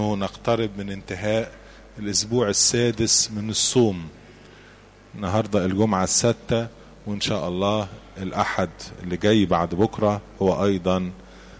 نقترب من انتهاء الأسبوع السادس من الصوم النهاردة الجمعة السادسة وإن شاء الله الأحد اللي جاي بعد بكرة هو أيضا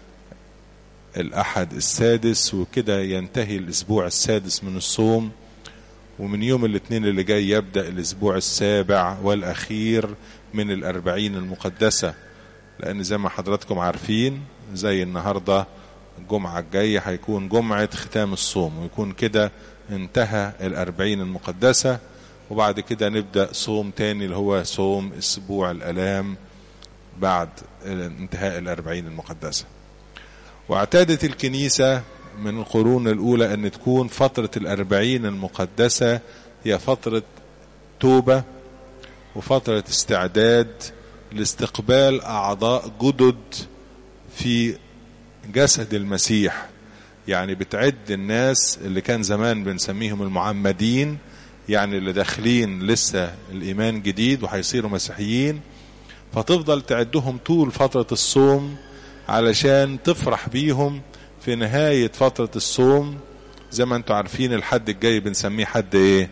الأحد السادس وكده ينتهي الأسبوع السادس من الصوم ومن يوم الاثنين اللي جاي يبدأ الأسبوع السابع والأخير من الأربعين المقدسة لأن زي ما حضراتكم عارفين زي النهاردة الجمعة الجاية هيكون جمعة ختام الصوم ويكون كده انتهى الأربعين المقدسة وبعد كده نبدأ صوم تاني اللي هو صوم أسبوع الألام بعد انتهاء الأربعين المقدسة واعتادت الكنيسة من القرون الأولى أن تكون فترة الأربعين المقدسة هي فترة توبة وفترة استعداد لاستقبال أعضاء جدد في جسد المسيح يعني بتعد الناس اللي كان زمان بنسميهم المعمدين يعني اللي داخلين لسه الإيمان جديد وهيصيروا مسيحيين فتفضل تعدهم طول فترة الصوم علشان تفرح بيهم في نهاية فترة الصوم زي ما انتوا عارفين الحد الجاي بنسميه حد ايه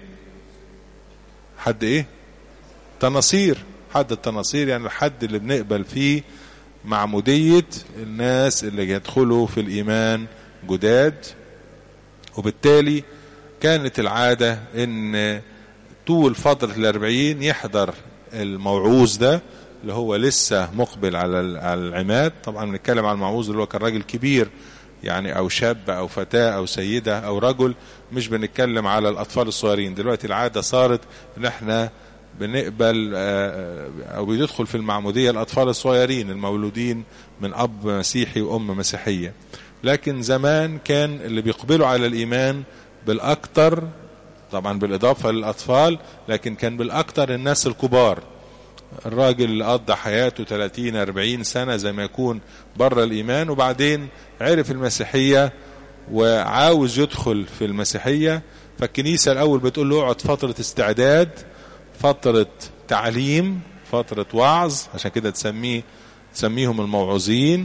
حد ايه تناصير حد التناصير يعني الحد اللي بنقبل فيه معمودية الناس اللي يدخلوا في الإيمان جداد وبالتالي كانت العادة ان طول فترة الأربعين يحضر الموعوظ ده اللي هو لسه مقبل على العماد طبعا بنتكلم عن الموعوظ اللي هو كان راجل كبير يعني او شاب او فتاة او سيدة او رجل مش بنتكلم على الاطفال الصغيرين دلوقتي العادة صارت ان احنا بنقبل او بيدخل في المعمودية الاطفال الصغيرين المولودين من اب مسيحي وام مسيحية لكن زمان كان اللي بيقبلوا على الايمان بالاكتر طبعا بالاضافة للاطفال لكن كان بالاكتر الناس الكبار الراجل اللي قضى حياته 30 40 سنة زي ما يكون بره الإيمان وبعدين عرف المسيحية وعاوز يدخل في المسيحية فالكنيسة الأول بتقول له اقعد فترة استعداد فترة تعليم فترة وعظ عشان كده تسميه تسميهم الموعظين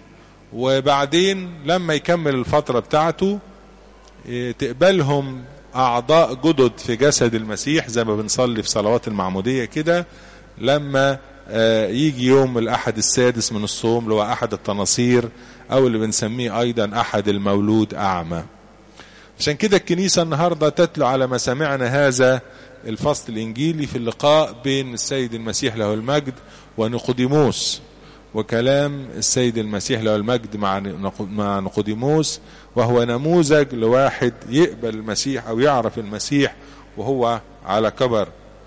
وبعدين لما يكمل الفترة بتاعته تقبلهم أعضاء جدد في جسد المسيح زي ما بنصلي في صلوات المعمودية كده لما يجي يوم الأحد السادس من الصوم اللي هو أحد التناصير أو اللي بنسميه أيضا أحد المولود أعمى عشان كده الكنيسة النهاردة تتلو على مسامعنا هذا الفصل الإنجيلي في اللقاء بين السيد المسيح له المجد ونقوديموس وكلام السيد المسيح له المجد مع مع نقوديموس وهو نموذج لواحد يقبل المسيح أو يعرف المسيح وهو على كبر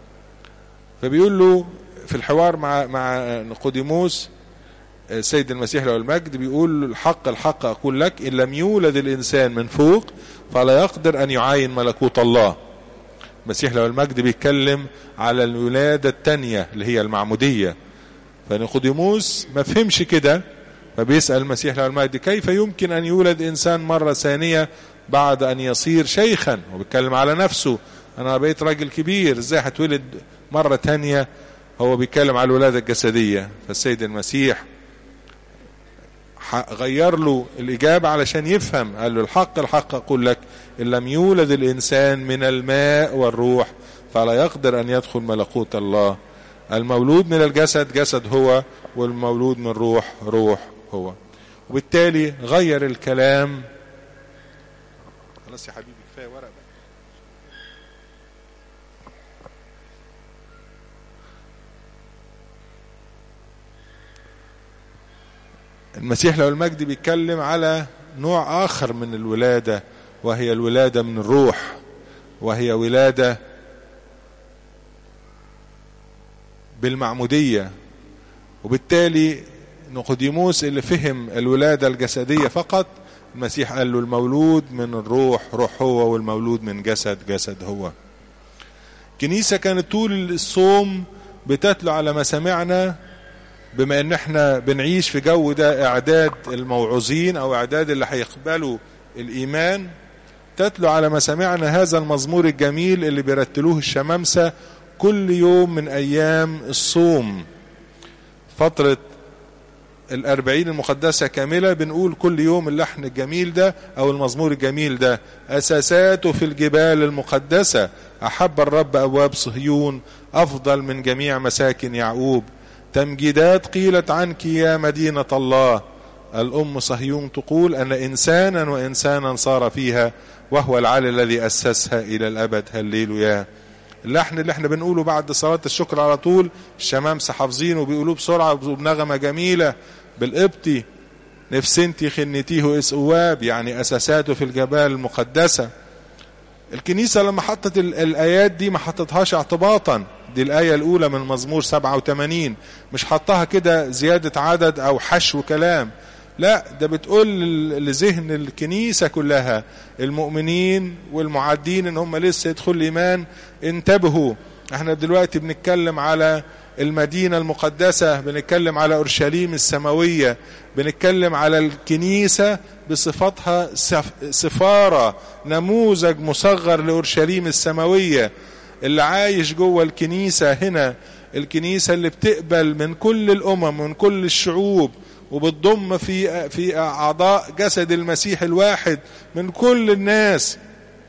فبيقول له في الحوار مع مع نقوديموس السيد المسيح له المجد بيقول الحق الحق أقول لك إن لم يولد الإنسان من فوق فلا يقدر أن يعاين ملكوت الله المسيح له المجد بيتكلم على الولادة الثانية اللي هي المعمودية فنقوديموس ما فهمش كده فبيسأل المسيح له المجد كيف يمكن أن يولد إنسان مرة ثانية بعد أن يصير شيخا وبيتكلم على نفسه أنا بقيت راجل كبير إزاي هتولد مرة تانية هو بيتكلم على الولادة الجسدية فالسيد المسيح غير له الإجابة علشان يفهم قال له الحق الحق أقول لك إن لم يولد الإنسان من الماء والروح فلا يقدر أن يدخل ملكوت الله المولود من الجسد جسد هو والمولود من روح روح هو وبالتالي غير الكلام خلاص يا حبيبي كفايه ورق بقى المسيح له المجد بيتكلم على نوع آخر من الولادة وهي الولادة من الروح وهي ولادة بالمعمودية وبالتالي نقوديموس اللي فهم الولادة الجسدية فقط المسيح قال له المولود من الروح روح هو والمولود من جسد جسد هو كنيسة كانت طول الصوم بتتلو على مسامعنا بما ان احنا بنعيش في جو ده اعداد الموعوظين او اعداد اللي هيقبلوا الايمان تتلو على مسامعنا هذا المزمور الجميل اللي بيرتلوه الشمامسة كل يوم من ايام الصوم فترة الأربعين المقدسة كاملة بنقول كل يوم اللحن الجميل ده أو المزمور الجميل ده أساساته في الجبال المقدسة أحب الرب أبواب صهيون أفضل من جميع مساكن يعقوب تمجيدات قيلت عنك يا مدينة الله الأم صهيون تقول أن إنسانا وإنسانا صار فيها وهو العلي الذي أسسها إلى الأبد هللويا اللحن اللي احنا بنقوله بعد صلاة الشكر على طول الشمامسة حافظينه وبيقولوه بسرعة بنغمة جميلة بالقبطي نفسنتي خنتيه اسقواب يعني أساساته في الجبال المقدسة الكنيسة لما حطت الآيات دي ما حطتهاش اعتباطا دي الآية الأولى من مزمور 87 مش حطها كده زيادة عدد أو حشو كلام لا ده بتقول لذهن الكنيسة كلها المؤمنين والمعدين ان هم لسه يدخل الإيمان انتبهوا احنا دلوقتي بنتكلم على المدينة المقدسة بنتكلم على أورشليم السماوية بنتكلم على الكنيسة بصفتها سفارة نموذج مصغر لأورشليم السماوية اللي عايش جوه الكنيسة هنا الكنيسة اللي بتقبل من كل الأمم من كل الشعوب وبتضم في في أعضاء جسد المسيح الواحد من كل الناس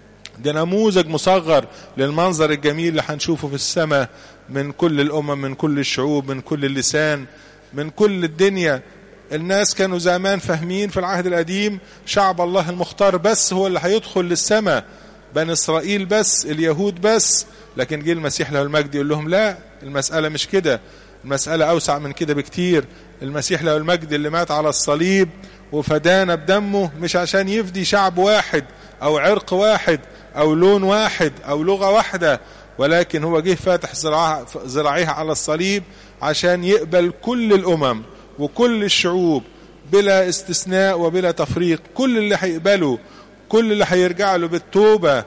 ده نموذج مصغر للمنظر الجميل اللي هنشوفه في السماء من كل الأمم من كل الشعوب من كل اللسان من كل الدنيا الناس كانوا زمان فاهمين في العهد القديم شعب الله المختار بس هو اللي هيدخل للسماء بني إسرائيل بس اليهود بس لكن جه المسيح له المجد يقول لهم لا المسألة مش كده المسألة أوسع من كده بكتير المسيح له المجد اللي مات على الصليب وفدانا بدمه مش عشان يفدي شعب واحد أو عرق واحد أو لون واحد أو لغة واحدة ولكن هو جه فاتح ذراعيها على الصليب عشان يقبل كل الأمم وكل الشعوب بلا استثناء وبلا تفريق كل اللي هيقبله كل اللي هيرجع له بالتوبة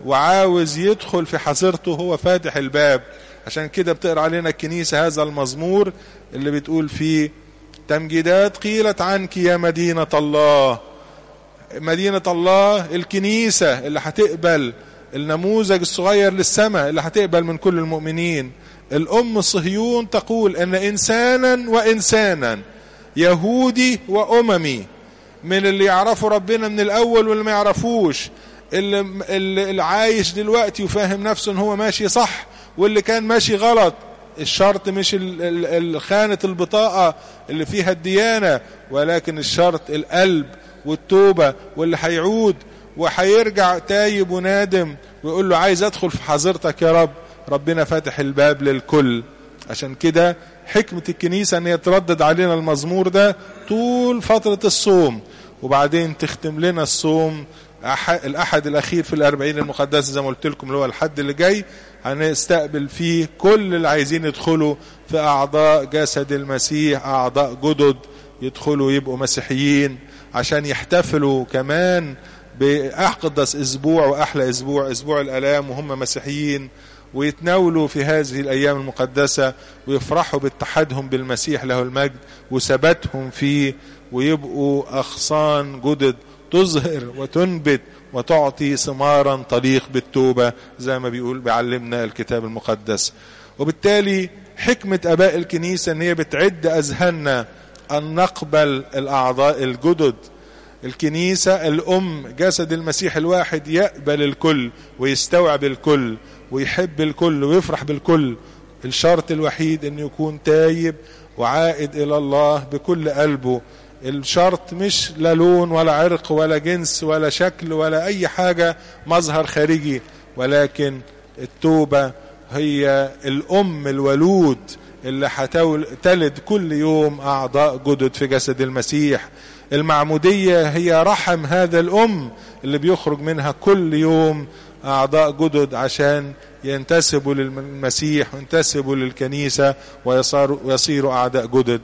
وعاوز يدخل في حظيرته هو فاتح الباب عشان كده بتقرا علينا الكنيسة هذا المزمور اللي بتقول فيه تمجيدات قيلت عنك يا مدينة الله مدينة الله الكنيسة اللي هتقبل النموذج الصغير للسماء اللي هتقبل من كل المؤمنين الأم صهيون تقول أن إنسانا وإنسانا يهودي وأممي من اللي يعرفوا ربنا من الأول واللي ما يعرفوش اللي, اللي عايش دلوقتي وفاهم نفسه ان هو ماشي صح واللي كان ماشي غلط الشرط مش خانة البطاقة اللي فيها الديانة ولكن الشرط القلب والتوبة واللي هيعود وهيرجع تايب ونادم ويقول له عايز ادخل في حظيرتك يا رب ربنا فاتح الباب للكل عشان كده حكمة الكنيسة ان هي تردد علينا المزمور ده طول فترة الصوم وبعدين تختم لنا الصوم الأحد الأخير في الأربعين المقدسة زي ما قلت لكم اللي هو الحد اللي جاي هنستقبل فيه كل اللي عايزين يدخلوا في أعضاء جسد المسيح أعضاء جدد يدخلوا يبقوا مسيحيين عشان يحتفلوا كمان بأقدس أسبوع وأحلى أسبوع أسبوع الألام وهم مسيحيين ويتناولوا في هذه الأيام المقدسة ويفرحوا باتحادهم بالمسيح له المجد وثباتهم فيه ويبقوا أغصان جدد تظهر وتنبت وتعطي ثمارا تليق بالتوبة زي ما بيقول بيعلمنا الكتاب المقدس وبالتالي حكمة أباء الكنيسة أن هي بتعد أذهاننا أن نقبل الأعضاء الجدد الكنيسة الأم جسد المسيح الواحد يقبل الكل ويستوعب الكل ويحب الكل ويفرح بالكل الشرط الوحيد أن يكون تايب وعائد إلى الله بكل قلبه الشرط مش لا لون ولا عرق ولا جنس ولا شكل ولا أي حاجة مظهر خارجي ولكن التوبة هي الأم الولود اللي هتلد كل يوم أعضاء جدد في جسد المسيح المعمودية هي رحم هذا الأم اللي بيخرج منها كل يوم أعضاء جدد عشان ينتسبوا للمسيح وينتسبوا للكنيسة ويصيروا أعداء جدد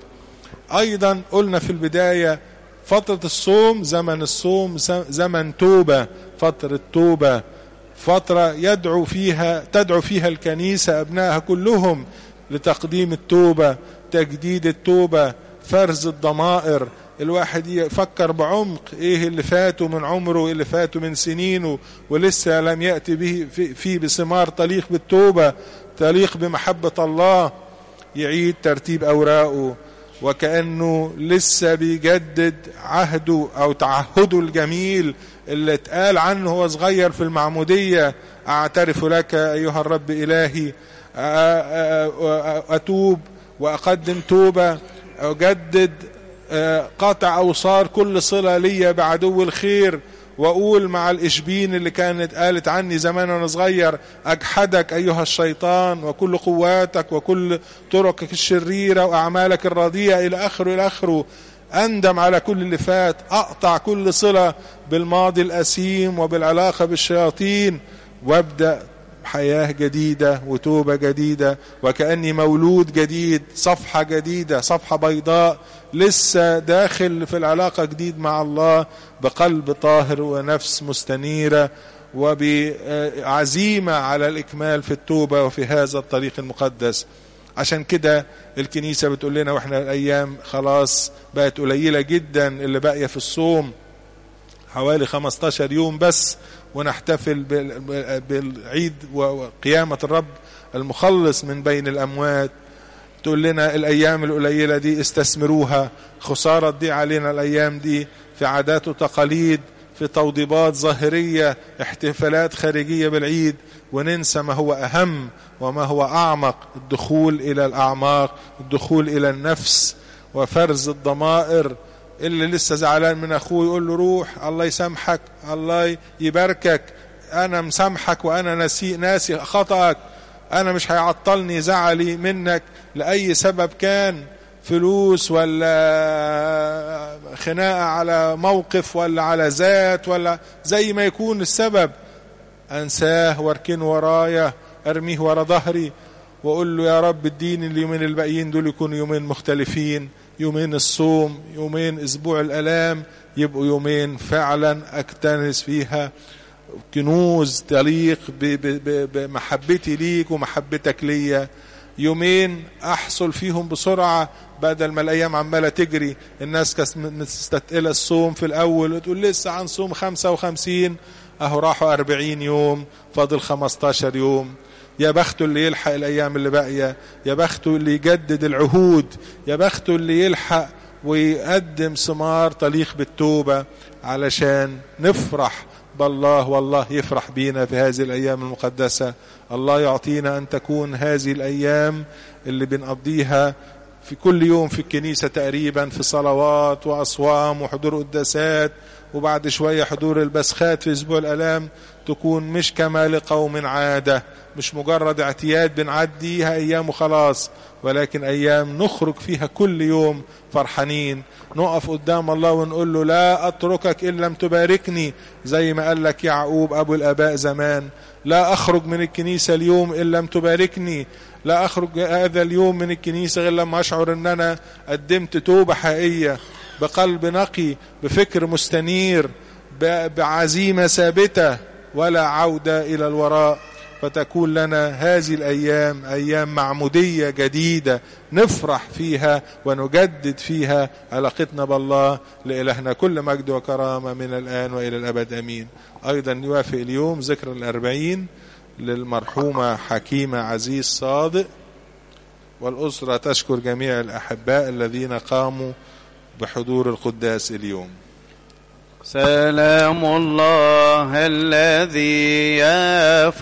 أيضا قلنا في البداية فترة الصوم زمن الصوم زمن توبة فترة توبة فترة يدعو فيها تدعو فيها الكنيسة أبنائها كلهم لتقديم التوبة تجديد التوبة فرز الضمائر الواحد يفكر بعمق ايه اللي فاته من عمره اللي فاته من سنينه ولسه لم يأتي به فيه بثمار تليق بالتوبة تليق بمحبة الله يعيد ترتيب أوراقه وكأنه لسه بيجدد عهده أو تعهده الجميل اللي اتقال عنه هو صغير في المعمودية أعترف لك أيها الرب إلهي أتوب وأقدم توبة أجدد قطع أوصار كل صلة لي بعدو الخير واقول مع الاشبين اللي كانت قالت عني زمان وانا صغير اجحدك ايها الشيطان وكل قواتك وكل طرقك الشريره واعمالك الرديئه الى اخره الى اخره اندم على كل اللي فات اقطع كل صله بالماضي الاسيم وبالعلاقه بالشياطين وابدا حياه جديده وتوبه جديده وكاني مولود جديد صفحه جديده صفحه بيضاء لسه داخل في العلاقه جديد مع الله بقلب طاهر ونفس مستنيره وبعزيمه على الاكمال في التوبه وفي هذا الطريق المقدس عشان كده الكنيسه بتقول لنا واحنا الايام خلاص بقت قليله جدا اللي باقيه في الصوم حوالي 15 يوم بس ونحتفل بالعيد وقيامه الرب المخلص من بين الاموات تقول لنا الايام القليله دي استثمروها خساره دي علينا الايام دي في عادات وتقاليد في توضيبات ظاهريه احتفالات خارجيه بالعيد وننسى ما هو اهم وما هو اعمق الدخول الى الاعماق الدخول الى النفس وفرز الضمائر اللي لسه زعلان من اخوه يقول له روح الله يسامحك الله يباركك انا مسامحك وانا ناسي ناسي خطأك انا مش هيعطلني زعلي منك لاي سبب كان فلوس ولا خناقه على موقف ولا على ذات ولا زي ما يكون السبب انساه واركنه ورايا ارميه ورا ظهري واقول له يا رب اديني اليومين الباقيين دول يكونوا يومين مختلفين يومين الصوم يومين اسبوع الالام يبقوا يومين فعلا اكتنس فيها كنوز تليق بمحبتي ليك ومحبتك ليا يومين احصل فيهم بسرعه بدل ما الايام عماله تجري الناس كانت مستثقله الصوم في الاول وتقول لسه عن صوم 55 اهو راحوا 40 يوم فاضل 15 يوم يا بخته اللي يلحق الايام اللي باقيه يا بخته اللي يجدد العهود يا بخته اللي يلحق ويقدم ثمار تليق بالتوبه علشان نفرح بالله والله يفرح بينا في هذه الايام المقدسه الله يعطينا ان تكون هذه الايام اللي بنقضيها في كل يوم في الكنيسه تقريبا في صلوات واصوام وحضور قداسات وبعد شويه حضور البسخات في اسبوع الالام تكون مش كما لقوم عاده مش مجرد اعتياد بنعديها ايام وخلاص ولكن ايام نخرج فيها كل يوم فرحانين نقف قدام الله ونقول له لا اتركك ان لم تباركني زي ما قال لك يعقوب ابو الاباء زمان لا اخرج من الكنيسه اليوم ان لم تباركني لا اخرج هذا اليوم من الكنيسه غير لما اشعر ان انا قدمت توبه حقيقيه بقلب نقي بفكر مستنير بعزيمه ثابته ولا عوده الى الوراء فتكون لنا هذه الايام ايام معموديه جديده نفرح فيها ونجدد فيها علاقتنا بالله لالهنا كل مجد وكرامه من الان والى الابد امين ايضا يوافق اليوم ذكر الاربعين للمرحومه حكيمه عزيز صادق والاسره تشكر جميع الاحباء الذين قاموا بحضور القداس اليوم سلام الله الذي يفوق